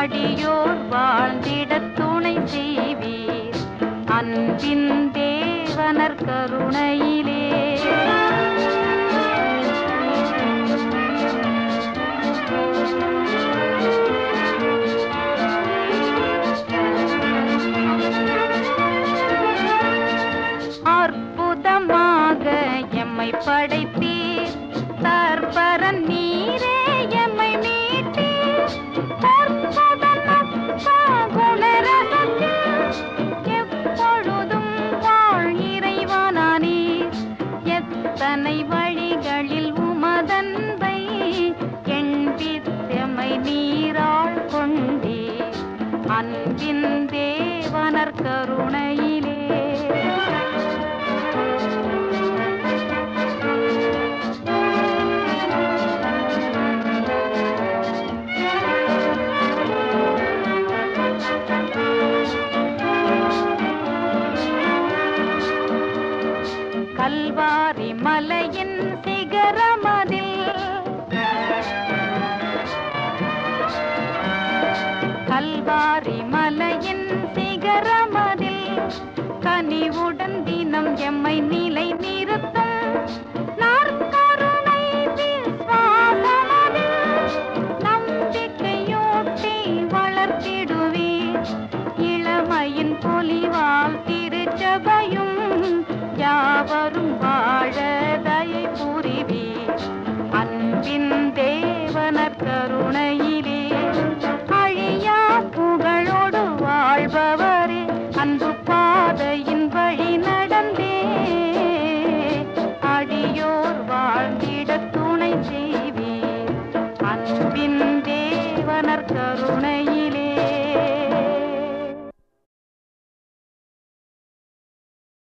அடியோர் வாழ்ந்திட துணை செய்வீர் அன்பின் தேவனர் கருணையிலே அற்புதமாக எம்மை படைத்தீர் தற்பரன் நீரே எம்மை மீட்டீர் அற்புதமப்பா குணரகத்தில் எப்பொழுதும் வாழ் இறைவானானீர் எத்தனை வழிகளில் உமதன்பை எண்பித்தமை நீராள் கொண்டீர் அன்பின் தேவனர் கருணையிலே கல்வாரி மலையின் சிகரமதில் கல்வாரி மலையின் சிகரமதில் கனிவுடன் தினம் எம்மை நிலை நிறுத்தும் நாற்கருணை விசுவாசமதில் நம்பிக்கையூட்டி வளர்த்திடுவீர் இளமையின் பொலிவால் திருச்சபையும் யாவரும் வாழ